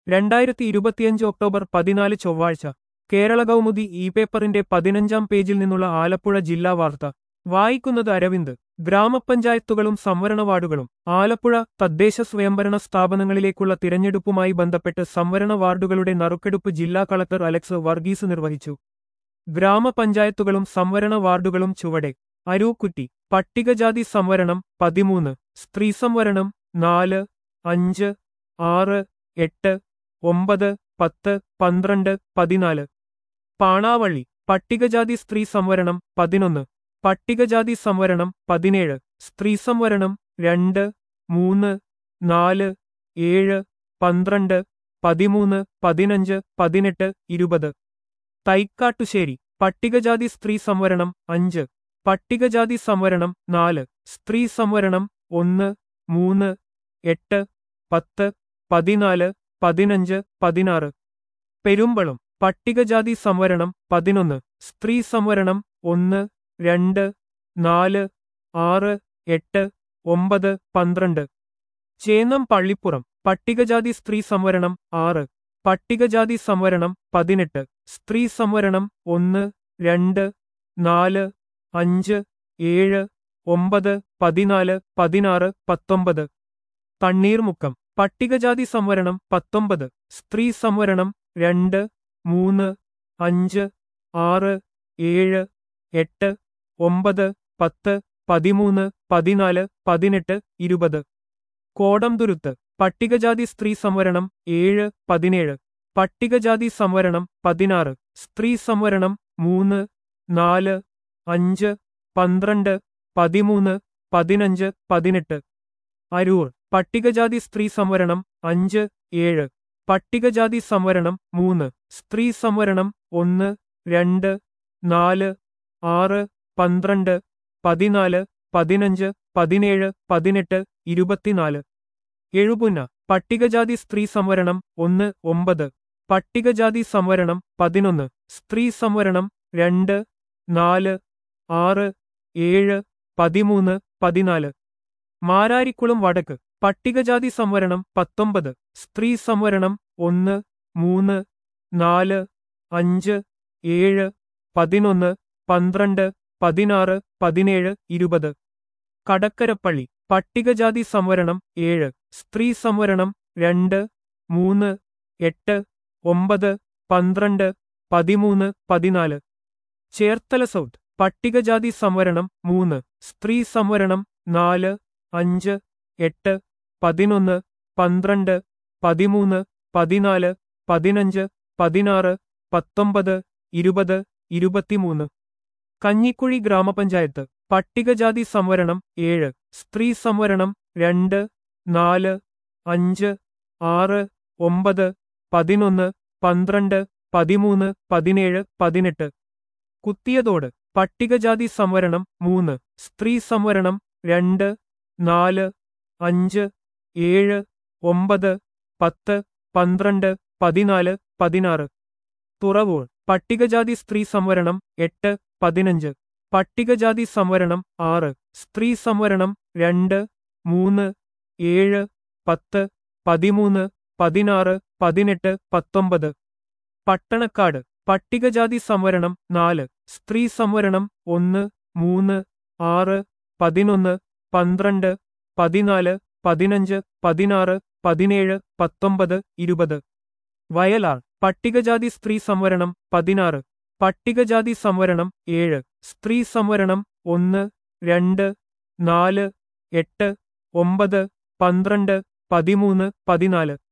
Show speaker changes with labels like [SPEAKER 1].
[SPEAKER 1] രണ്ടായിരത്തി ഇരുപത്തിയഞ്ച് ഒക്ടോബർ പതിനാല് ചൊവ്വാഴ്ച കേരള കൗമുദി ഇ പേപ്പറിന്റെ പതിനഞ്ചാം പേജിൽ നിന്നുള്ള ആലപ്പുഴ ജില്ലാ വാർത്ത വായിക്കുന്നത് അരവിന്ദ് ഗ്രാമപഞ്ചായത്തുകളും സംവരണ വാർഡുകളും ആലപ്പുഴ തദ്ദേശ സ്വയംഭരണ സ്ഥാപനങ്ങളിലേക്കുള്ള തിരഞ്ഞെടുപ്പുമായി ബന്ധപ്പെട്ട് സംവരണ വാർഡുകളുടെ നറുക്കെടുപ്പ് ജില്ലാ കളക്ടർ അലക്സ് വർഗീസ് നിർവഹിച്ചു ഗ്രാമപഞ്ചായത്തുകളും സംവരണ വാർഡുകളും ചുവടെ അരൂക്കുറ്റി പട്ടികജാതി സംവരണം പതിമൂന്ന് സ്ത്രീ സംവരണം നാല് അഞ്ച് ആറ് എട്ട് ഒമ്പത് പത്ത് പന്ത്രണ്ട് പതിനാല് പാണാവള്ളി പട്ടികജാതി സ്ത്രീ സംവരണം പതിനൊന്ന് പട്ടികജാതി സംവരണം പതിനേഴ് സ്ത്രീ സംവരണം രണ്ട് മൂന്ന് നാല് ഏഴ് പന്ത്രണ്ട് പതിമൂന്ന് പതിനഞ്ച് പതിനെട്ട് ഇരുപത് തൈക്കാട്ടുശ്ശേരി പട്ടികജാതി സ്ത്രീ സംവരണം അഞ്ച് പട്ടികജാതി സംവരണം നാല് സ്ത്രീ സംവരണം ഒന്ന് മൂന്ന് എട്ട് പത്ത് പതിനാല് പതിനഞ്ച് പതിനാറ് പെരുമ്പളം പട്ടികജാതി സംവരണം പതിനൊന്ന് സ്ത്രീ സംവരണം ഒന്ന് രണ്ട് നാല് ആറ് എട്ട് ഒമ്പത് പന്ത്രണ്ട് ചേന്നം പള്ളിപ്പുറം പട്ടികജാതി സ്ത്രീ സംവരണം ആറ് പട്ടികജാതി സംവരണം പതിനെട്ട് സ്ത്രീ സംവരണം ഒന്ന് രണ്ട് നാല് അഞ്ച് ഏഴ് ഒമ്പത് പതിനാല് പതിനാറ് പത്തൊമ്പത് തണ്ണീർമുക്കം പട്ടികജാതി സംവരണം പത്തൊമ്പത് സ്ത്രീ സംവരണം രണ്ട് മൂന്ന് അഞ്ച് ആറ് ഏഴ് എട്ട് ഒമ്പത് പത്ത് പതിമൂന്ന് പതിനാല് പതിനെട്ട് ഇരുപത് കോടംതുരുത്ത് പട്ടികജാതി സ്ത്രീ സംവരണം ഏഴ് പതിനേഴ് പട്ടികജാതി സംവരണം പതിനാറ് സ്ത്രീ സംവരണം മൂന്ന് നാല് അഞ്ച് പന്ത്രണ്ട് പതിമൂന്ന് പതിനഞ്ച് പതിനെട്ട് അരൂർ പട്ടികജാതി സ്ത്രീ സംവരണം അഞ്ച് ഏഴ് പട്ടികജാതി സംവരണം മൂന്ന് സ്ത്രീ സംവരണം ഒന്ന് രണ്ട് നാല് ആറ് പന്ത്രണ്ട് പതിനാല് പതിനഞ്ച് പതിനേഴ് പതിനെട്ട് ഇരുപത്തിനാല് എഴുപുന്ന പട്ടികജാതി സ്ത്രീ സംവരണം ഒന്ന് ഒമ്പത് പട്ടികജാതി സംവരണം പതിനൊന്ന് സ്ത്രീ സംവരണം രണ്ട് നാല് ആറ് ഏഴ് പതിമൂന്ന് പതിനാല് മാരാരിക്കുളം വടക്ക് പട്ടികജാതി സംവരണം പത്തൊമ്പത് സ്ത്രീ സംവരണം ഒന്ന് മൂന്ന് നാല് അഞ്ച് ഏഴ് പതിനൊന്ന് പന്ത്രണ്ട് പതിനാറ് പതിനേഴ് ഇരുപത് കടക്കരപ്പള്ളി പട്ടികജാതി സംവരണം ഏഴ് സ്ത്രീ സംവരണം രണ്ട് മൂന്ന് എട്ട് ഒമ്പത് പന്ത്രണ്ട് പതിമൂന്ന് പതിനാല് ചേർത്തല സൗത്ത് പട്ടികജാതി സംവരണം മൂന്ന് സ്ത്രീ സംവരണം നാല് അഞ്ച് എട്ട് പതിനൊന്ന് പന്ത്രണ്ട് പതിമൂന്ന് പതിനാല് പതിനഞ്ച് പതിനാറ് പത്തൊമ്പത് ഇരുപത് ഇരുപത്തിമൂന്ന് കഞ്ഞിക്കുഴി ഗ്രാമപഞ്ചായത്ത് പട്ടികജാതി സംവരണം ഏഴ് സ്ത്രീ സംവരണം രണ്ട് നാല് അഞ്ച് ആറ് ഒമ്പത് പതിനൊന്ന് പന്ത്രണ്ട് പതിമൂന്ന് പതിനേഴ് പതിനെട്ട് കുത്തിയതോട് പട്ടികജാതി സംവരണം മൂന്ന് സ്ത്രീ സംവരണം രണ്ട് നാല് അഞ്ച് ഏഴ് ഒമ്പത് പത്ത് പന്ത്രണ്ട് പതിനാല് പതിനാറ് തുറവൂർ പട്ടികജാതി സ്ത്രീ സംവരണം എട്ട് പതിനഞ്ച് പട്ടികജാതി സംവരണം ആറ് സ്ത്രീ സംവരണം രണ്ട് മൂന്ന് ഏഴ് പത്ത് പതിമൂന്ന് പതിനാറ് പതിനെട്ട് പത്തൊമ്പത് പട്ടണക്കാട് പട്ടികജാതി സംവരണം നാല് സ്ത്രീ സംവരണം ഒന്ന് മൂന്ന് ആറ് പതിനൊന്ന് പന്ത്രണ്ട് പതിനാല് പതിനഞ്ച് പതിനാറ് പതിനേഴ് പത്തൊമ്പത് ഇരുപത് വയലാർ പട്ടികജാതി സ്ത്രീ സംവരണം പതിനാറ് പട്ടികജാതി സംവരണം ഏഴ് സ്ത്രീ സംവരണം ഒന്ന് രണ്ട് നാല് എട്ട് ഒമ്പത് പന്ത്രണ്ട് പതിമൂന്ന് പതിനാല്